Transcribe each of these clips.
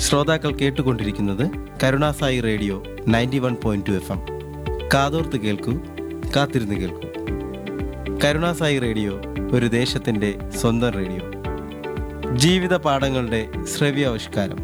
ശ്രോതാക്കൾ കേട്ടുകൊണ്ടിരിക്കുന്നത് Karunasai radio ninety one point two F M കാതോർത്ത് കേൾക്കൂ കാത്തിരുന്ന് കേൾക്കൂ കരുണാസായി റേഡിയോ ഒരു ദേശത്തിൻ്റെ സ്വന്തം റേഡിയോ ജീവിത പാഠങ്ങളുടെ ശ്രവ്യാവിഷ്കാരം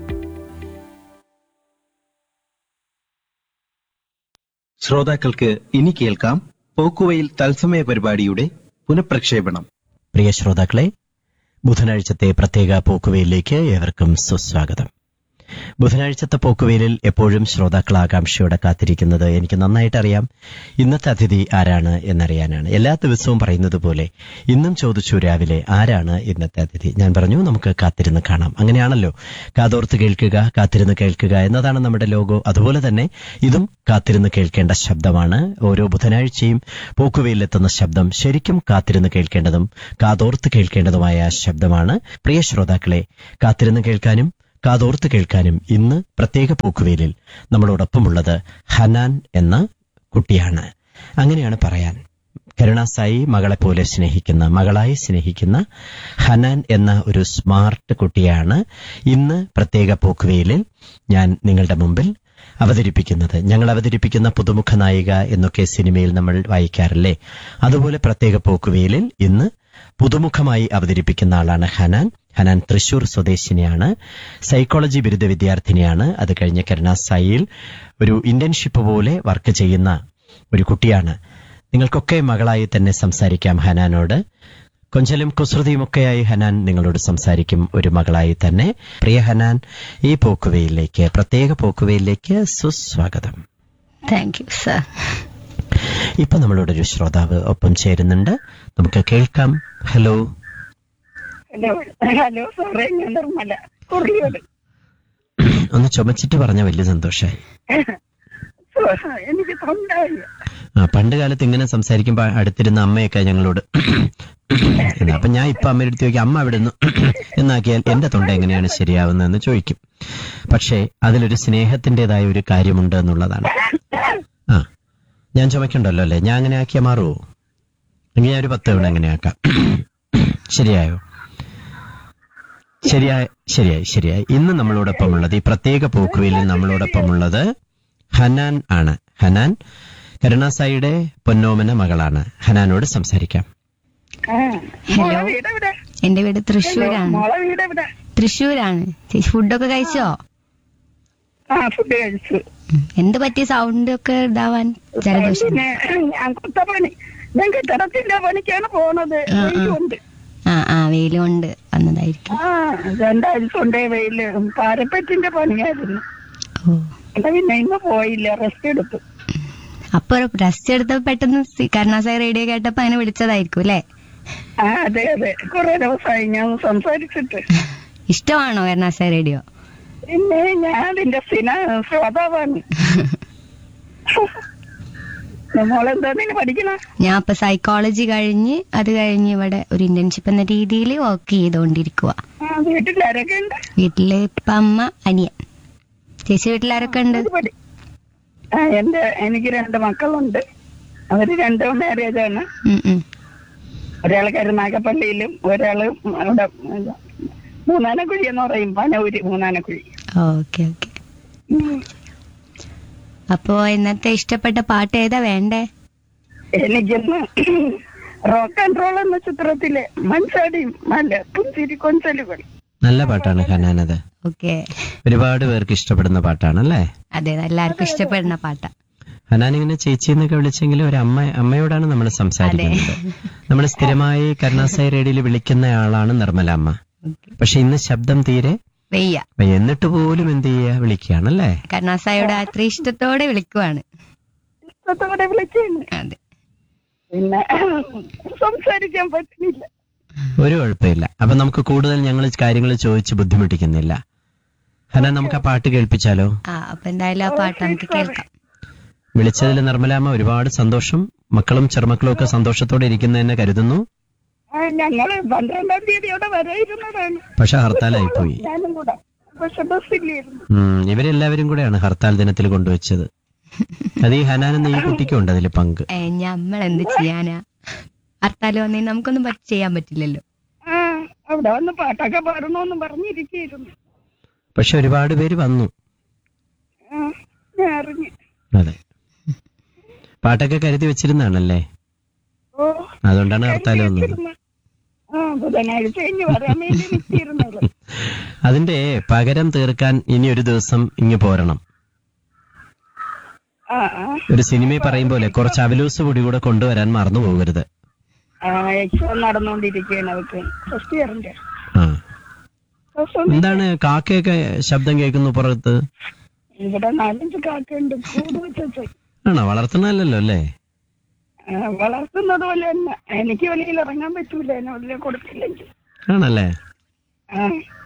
ശ്രോതാക്കൾക്ക് ഇനി കേൾക്കാം പോക്കുവയിൽ തത്സമയ പരിപാടിയുടെ പുനഃപ്രക്ഷേപണം പ്രിയ ശ്രോതാക്കളെ ബുധനാഴ്ചത്തെ പ്രത്യേക പോക്കുവയിലേക്ക് ഏവർക്കും സുസ്വാഗതം ബുധനാഴ്ചത്തെ പോക്കുവയിലിൽ എപ്പോഴും ശ്രോതാക്കൾ ആകാംക്ഷയോടെ കാത്തിരിക്കുന്നത് എനിക്ക് നന്നായിട്ട് അറിയാം ഇന്നത്തെ അതിഥി ആരാണ് എന്നറിയാനാണ് എല്ലാ ദിവസവും പറയുന്നത് പോലെ ഇന്നും ചോദിച്ചു രാവിലെ ആരാണ് ഇന്നത്തെ അതിഥി ഞാൻ പറഞ്ഞു നമുക്ക് കാത്തിരുന്ന് കാണാം അങ്ങനെയാണല്ലോ കാതോർത്ത് കേൾക്കുക കാത്തിരുന്ന് കേൾക്കുക എന്നതാണ് നമ്മുടെ ലോഗോ അതുപോലെ തന്നെ ഇതും കാത്തിരുന്ന് കേൾക്കേണ്ട ശബ്ദമാണ് ഓരോ ബുധനാഴ്ചയും പോക്കുവയിലെത്തുന്ന ശബ്ദം ശരിക്കും കാത്തിരുന്ന് കേൾക്കേണ്ടതും കാതോർത്ത് കേൾക്കേണ്ടതുമായ ശബ്ദമാണ് പ്രിയ ശ്രോതാക്കളെ കാത്തിരുന്ന് കേൾക്കാനും കാതോർത്ത് കേൾക്കാനും ഇന്ന് പ്രത്യേക പോക്കുവേലിൽ നമ്മളോടൊപ്പമുള്ളത് ഹനാൻ എന്ന കുട്ടിയാണ് അങ്ങനെയാണ് പറയാൻ കരുണാസായി മകളെ പോലെ സ്നേഹിക്കുന്ന മകളായി സ്നേഹിക്കുന്ന ഹനാൻ എന്ന ഒരു സ്മാർട്ട് കുട്ടിയാണ് ഇന്ന് പ്രത്യേക പോക്കുവേലിൽ ഞാൻ നിങ്ങളുടെ മുമ്പിൽ അവതരിപ്പിക്കുന്നത് ഞങ്ങൾ അവതരിപ്പിക്കുന്ന പുതുമുഖ നായിക എന്നൊക്കെ സിനിമയിൽ നമ്മൾ വായിക്കാറില്ലേ അതുപോലെ പ്രത്യേക പോക്കുവേലിൽ ഇന്ന് പുതുമുഖമായി അവതരിപ്പിക്കുന്ന ആളാണ് ഹനാൻ ഹനാൻ തൃശൂർ സ്വദേശിനിയാണ് സൈക്കോളജി ബിരുദ വിദ്യാർത്ഥിനിയാണ് അത് കഴിഞ്ഞ് കരുണാസായിയിൽ ഒരു ഇന്റേൺഷിപ്പ് പോലെ വർക്ക് ചെയ്യുന്ന ഒരു കുട്ടിയാണ് നിങ്ങൾക്കൊക്കെ മകളായി തന്നെ സംസാരിക്കാം ഹനാനോട് കൊഞ്ചലും കുസൃതിയുമൊക്കെയായി ഹനാൻ നിങ്ങളോട് സംസാരിക്കും ഒരു മകളായി തന്നെ പ്രിയ ഹനാൻ ഈ പോക്കുവയിലേക്ക് പ്രത്യേക പോക്കുവയിലേക്ക് സുസ്വാഗതം താങ്ക് യു സർ ഇപ്പൊ നമ്മളോട് ഒരു ശ്രോതാവ് ഒപ്പം ചേരുന്നുണ്ട് നമുക്ക് കേൾക്കാം ഹലോ ഹലോ ഹലോ സാറേ ഞാൻ നിർമ്മല കുറിയോട് ഒന്ന് ചുമച്ചിട്ട് പറഞ്ഞ വലിയ സന്തോഷായി എനിക്ക് തൊണ്ടായി ആ പണ്ട് കാലത്ത് ഇങ്ങനെ സംസാരിക്കുമ്പോ അടുത്തിരുന്ന അമ്മയൊക്കെ ഞങ്ങളോട് എന്ന്. അപ്പൊ ഞാൻ ഇപ്പൊ അമ്മയുടെ അടുത്ത് ചോദിക്കും അമ്മ അവിടെ നിന്ന് എന്നാക്കിയാൽ എന്റെ തൊണ്ട എങ്ങനെയാണ് ശരിയാവുന്നതെന്ന് ചോദിക്കും പക്ഷേ അതിലൊരു സ്നേഹത്തിന്റേതായ ഒരു കാര്യമുണ്ട് എന്നുള്ളതാണ് ആ ഞാൻ ചുമക്കണ്ടല്ലോ അല്ലേ ഞാൻ അങ്ങനെ ആക്കിയാൽ മാറുമോ എങ്കിൽ ഞാൻ ഒരു പത്ത് തവണ അങ്ങനെ ആക്കാം ശരിയായോ ശരിയായി ശരിയായി ശരിയായി ഇന്ന് നമ്മളോടൊപ്പം ഉള്ളത് ഈ പ്രത്യേക പോക്കുവയിലിൽ നമ്മളോടൊപ്പം ഉള്ളത് ഹനാൻ ആണ് ഹനാൻ കരുണാസായിയുടെ പൊന്നോമന മകളാണ് ഹനാനോട് സംസാരിക്കാം മോളെ വീട് എവിടെ എന്റെ വീട് തൃശ്ശൂരാണ് മോളെ വീട് എവിടെ തൃശ്ശൂരാണ് ചേച്ചി ഫുഡൊക്കെ കഴിച്ചോ ആ ഫുഡ് കഴിച്ചു ഉം. എന്ത് പറ്റി സൗണ്ട് ഒക്കെ ഇതാവാൻ ജലദോഷം പിന്നെ ഞാൻ കുത്തപ്പണി ഞാൻ കെട്ടിടത്തിന്റെ പണിക്കാണ് പോണത് ആ, ആ. വെയിലുണ്ട് ആ ആ വെയിലുകൊണ്ട് വന്നതായിരിക്കും ആ രണ്ടാഴ്ച കൊണ്ടേ വെയില് പാരപ്പറ്റിന്റെ പണിയായിരുന്നു ഓ എന്താ പിന്നെ ഇന്ന് പോയില്ല റെസ്റ്റ് എടുത്തു അപ്പൊ റെസ്റ്റ് എടുത്തപ്പോ പെട്ടെന്ന് സി- കരുണാസായി റേഡിയോ കേട്ടപ്പോ അങ്ങനെ വിളിച്ചതായിരിക്കും അല്ലേ ആ അതെ അതെ കുറെ ദിവസമായി ഞാൻ സംസാരിച്ചിട്ട് ഇഷ്ടമാണോ കരുണാസായി റേഡിയോ പിന്നെ ഞാൻ അതിന്റെ സ്ഥിര ശ്രോതാവാണ് മോളെന്താ നീ പഠിക്കണ ഞാൻ ഇപ്പൊ സൈക്കോളജി കഴിഞ്ഞ് അത് കഴിഞ്ഞ് ഇവിടെ ഒരു ഇന്റേൺഷിപ്പ് എന്ന രീതിയിൽ വർക്ക് ചെയ്തുകൊണ്ടിരിക്കുക ആ വീട്ടിൽ ആരൊക്കെ ഉണ്ട് വീട്ടില് ഇപ്പ അമ്മ അനിയൻ ചേച്ചി വീട്ടിലാരൊക്കെ ഉണ്ട് ഇത് പഠി ആ എന്റെ എനിക്ക് രണ്ട് മക്കളുണ്ട് അവര് രണ്ടും മാരേജാണ് ഉം ഉം. ഒരാള് കരുനാഗപ്പള്ളിയിലും ഒരാള് അവിടെ മൂന്നാനക്കുഴി എന്ന് പറയും പനൂര് മൂന്നാനക്കുഴി ഓക്കെ ഓക്കെ അപ്പോ ഇന്നത്തെ ഇഷ്ടപ്പെട്ട പാട്ട് ഏതാ വേണ്ടേ എനിക്കിന്ന് റോക്ക് ആൻഡ് റോൾ എന്ന ചിത്രത്തിലെ മൻസാടിയും മല്ല പുഞ്ചിരി കൊഞ്ചലുകൾ നല്ല പാട്ടാണ് ഹനാൻ അത് ഓക്കെ ഒരുപാട് പേർക്ക് ഇഷ്ടപ്പെടുന്ന പാട്ടാണല്ലേ അതെ എല്ലാവർക്കും ഇഷ്ടപ്പെടുന്ന പാട്ടാ ഹനാൻ ഇങ്ങനെ ചേച്ചി എന്നൊക്കെ വിളിച്ചെങ്കിലും ഒരു അമ്മ അമ്മയോടാണ് നമ്മൾ സംസാരിക്കുന്നത് നമ്മൾ സ്ഥിരമായി കരുണാസായി റേഡിയോയിൽ വിളിക്കുന്ന ആളാണ് നിർമ്മല അമ്മ പക്ഷെ ഇന്ന് ശബ്ദം തീരെ വെയ്യ വയ്യ. എന്നിട്ട് പോലും എന്ത് ചെയ്യുക വിളിക്കുകയാണല്ലേ കരുണാസായോട് അത്ര ഇഷ്ടത്തോടെ വിളിക്കുവാണ് ഇഷ്ടത്തോടെ വിളിക്കുന്നു അതെ പിന്നെ സംസാരിക്കാൻ പറ്റുന്നില്ല ഒരു കുഴപ്പമില്ല അപ്പൊ നമുക്ക് കൂടുതൽ ഞങ്ങൾ കാര്യങ്ങൾ ചോദിച്ച് ബുദ്ധിമുട്ടിക്കുന്നില്ല ഹനാൻ നമുക്ക് ആ പാട്ട് കേൾപ്പിച്ചാലോ ആ അപ്പൊ എന്തായാലും ആ പാട്ട് നമുക്ക് കേൾക്കാം വിളിച്ചതിൽ നിർമ്മലാമ്മ ഒരുപാട് സന്തോഷം മക്കളും ചെറുമക്കളും ഒക്കെ സന്തോഷത്തോടെ ഇരിക്കുന്നതെന്ന് കരുതുന്നു ആ, ഞങ്ങള് പന്ത്രണ്ടാം തീയതി അവിടെ വരായിരുന്നതാണ് പക്ഷെ ഹർത്താലായി പോയി ഞാനും കൂടെ പക്ഷെ ബസ്സില്ലായിരുന്നു ഉം, ഇവരെല്ലാവരും കൂടെയാണ് ഹർത്താൽ ദിനത്തിൽ കൊണ്ടുവച്ചത് അത് ഈ ഹനാൻ എന്ന ഈ കുട്ടിക്കും ഉണ്ട് അതിൽ പങ്ക് ഏ, നമ്മൾ എന്ത് ചെയ്യാനാ ഹർത്താൽ വന്നേ നമുക്കൊന്നും പറ്റി ചെയ്യാൻ പറ്റില്ലല്ലോ ആ അവിടെ വന്ന് പാട്ടൊക്കെ പാടണമെന്ന് പറഞ്ഞിരിക്കുന്നു പക്ഷെ ഒരുപാട് പേര് വന്നു ആ, ഞാൻ അറിഞ്ഞു അതെ പാട്ടൊക്കെ കരുതി വെച്ചിരുന്നാണല്ലേ ഓ അതുകൊണ്ടാണ് ഹർത്താൽ വന്നത് വെച്ചിരുന്നു. ആ ബുധനാഴ്ച കഴിഞ്ഞ് വരാൻ വേണ്ടി നിൽക്കിയിരുന്നത് അതിന്റെ പകരം തീർക്കാൻ ഇനി ഒരു ദിവസം ഇങ്ങ് പോരണം ആ ആ ഒരു സിനിമയിൽ പറയും പോലെ കുറച്ച് അവലൂസ് പൊടി കൂടെ കൊണ്ടുവരാൻ മറന്നു പോകരുത് ആ എക്സാം നടന്നുകൊണ്ടിരിക്കുകയാണ് അവർക്ക് ഫസ്റ്റ് ഇയറിന്റെ ആ ഫസ്റ്റ് ഒന്ന് എന്താണ് കാക്കയൊക്കെ ശബ്ദം കേൾക്കുന്നു പുറത്ത് ഇവിടെ നാലഞ്ച് കാക്കയുണ്ട് കൂട് വെച്ചു ആണോ വളർത്തുന്നല്ലോ അല്ലേ വളർത്തുന്നത് പോലെ തന്നെ എനിക്ക് വെളിയിൽ ഇറങ്ങാൻ പറ്റൂല എന്നെ വെളിയിൽ കൊടുത്തില്ലെങ്കിൽ ആണല്ലേ ആ.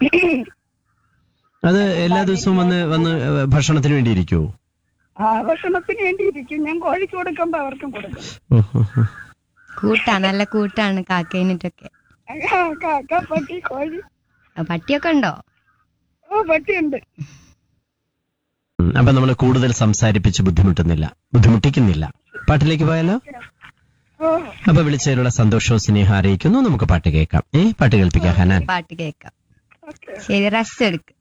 അത് എല്ലാ ദിവസവും വന്ന് വന്ന് ഭക്ഷണത്തിന് വേണ്ടി ഇരിക്കുവോ ആ ഭക്ഷണത്തിന് വേണ്ടി ഇരിക്കും ഞാൻ കോഴിക്ക് കൊടുക്കുമ്പോ അവർക്കും കൊടുക്കും കൂട്ടാ നല്ല കൂട്ടാണ് കാക്കേനിട്ടൊക്കെ ആ, കാക്ക പട്ടി കോഴി ആ, പട്ടിയൊക്കെ ഉണ്ടോ ഓ പട്ടിയുണ്ട് ഉം, അപ്പൊ നമ്മൾ കൂടുതൽ സംസാരിപ്പിച്ച് ബുദ്ധിമുട്ടുന്നില്ല ബുദ്ധിമുട്ടിക്കുന്നില്ല പാട്ടിലേക്ക് പോയാലോ ഓ അപ്പൊ വിളിച്ചതിലുള്ള സന്തോഷവും സ്നേഹം അറിയിക്കുന്നു നമുക്ക് പാട്ട് കേൾക്കാം ഏ പാട്ട് കേൾപ്പിക്കാം ഹനാൻ പാട്ട് കേൾക്കാം ഓക്കെ ശരി റെസ്റ്റ് എടുക്ക്